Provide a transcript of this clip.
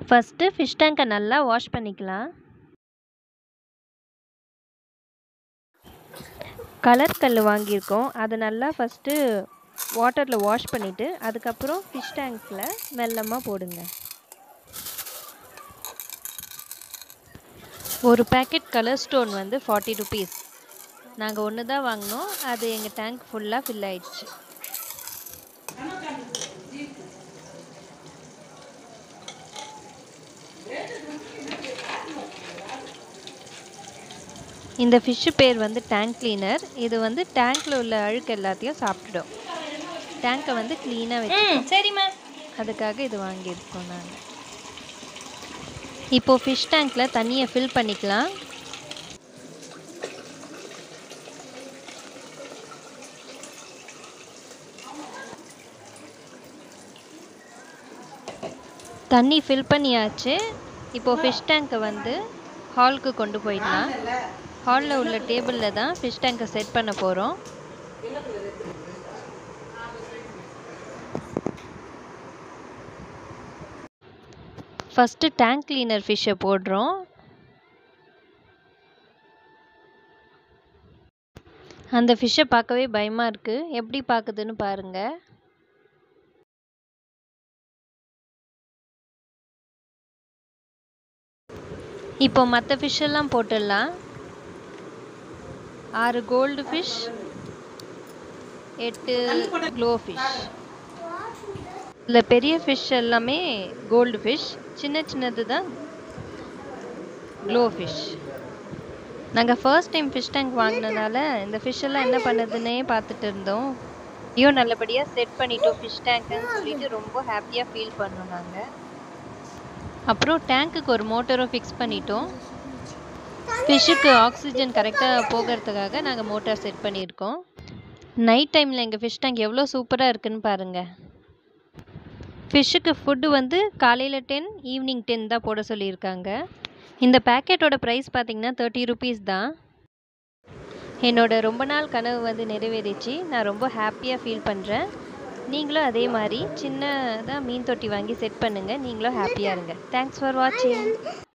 first fish டேங்கை நல்லா wash பண்ணிக்கலாம் கலர் கல் வாங்கியிருக்கோம் அதை நல்லா ஃபஸ்ட்டு வாட்டரில் வாஷ் பண்ணிவிட்டு அதுக்கப்புறம் ஃபிஷ் டேங்க்கில் மெல்லமாக போடுங்க ஒரு பேக்கெட் கலர் ஸ்டோன் வந்து ஃபார்ட்டி ருபீஸ் நாங்கள் ஒன்று தான் வாங்கினோம் அது எங்கள் டேங்க் ஃபுல்லாக ஃபில் ஆயிடுச்சு இந்த ஃபிஷ்ஷு பேர் வந்து டேங்க் கிளீனர் இது வந்து டேங்க்கில் உள்ள அழுக்கு எல்லாத்தையும் சாப்பிட்டுடும் டேங்க்கை வந்து க்ளீனாக வச்சு ம் சரிம்மா அதுக்காக இது வாங்கியிருக்கோம் நாங்கள் இப்போது ஃபிஷ் டேங்க்கில் தண்ணியை ஃபில் பண்ணிக்கலாம் தண்ணி ஃபில் பண்ணியாச்சு இப்போது ஃபிஷ் டேங்க்கை வந்து ஹாலுக்கு கொண்டு போயிடலாம் ஹாலில் உள்ள டேபிளில் தான் ஃபிஷ் டேங்கை செட் பண்ண போகிறோம் ஃபஸ்ட்டு டேங்க் கிளீனர் ஃபிஷ்ஷை போடுறோம் அந்த ஃபிஷ்ஷை பார்க்கவே பயமாக இருக்குது எப்படி பார்க்குதுன்னு பாருங்கள் இப்போ மற்ற ஃபிஷ்ஷெல்லாம் போட்டுடலாம் ஆறு கோல்டு ஃபிஷ் எட்டு க்ளோ ஃபிஷ் இதில் பெரிய ஃபிஷ் எல்லாமே கோல்டு ஃபிஷ் சின்ன சின்னது தான் க்ளோ ஃபிஷ் நாங்கள் ஃபர்ஸ்ட் டைம் ஃபிஷ் டேங்க் வாங்கினனால இந்த ஃபிஷ் எல்லாம் என்ன பண்ணுதுன்னே பார்த்துட்டு இருந்தோம் ஐயோ நல்லபடியாக செட் பண்ணிட்டோம் ஃபிஷ் டேங்க்குன்னு சொல்லிட்டு ரொம்ப ஹாப்பியாக ஃபீல் பண்ணோம் நாங்கள் அப்புறம் டேங்க்குக்கு ஒரு மோட்டரும் ஃபிக்ஸ் பண்ணிட்டோம் ஃபிஷ்ஷுக்கு ஆக்சிஜன் கரெக்டாக போகிறதுக்காக நாங்கள் மோட்டார் செட் பண்ணியிருக்கோம் நைட் டைமில் எங்கள் ஃபிஷ் டேங்க் எவ்வளோ சூப்பராக இருக்குன்னு பாருங்கள் ஃபிஷ்ஷுக்கு ஃபுட்டு வந்து காலையில் டென் ஈவினிங் டென் தான் போட சொல்லியிருக்காங்க இந்த பேக்கெட்டோட ப்ரைஸ் பார்த்தீங்கன்னா தேர்ட்டி ருபீஸ் தான் என்னோட ரொம்ப நாள் கனவு வந்து நிறைவேறிச்சு நான் ரொம்ப ஹாப்பியாக ஃபீல் பண்ணுறேன் நீங்களும் அதே மாதிரி சின்னதாக மீன் தொட்டி வாங்கி செட் பண்ணுங்கள் நீங்களும் ஹாப்பியாக இருங்க தேங்க்ஸ் ஃபார் வாட்சிங்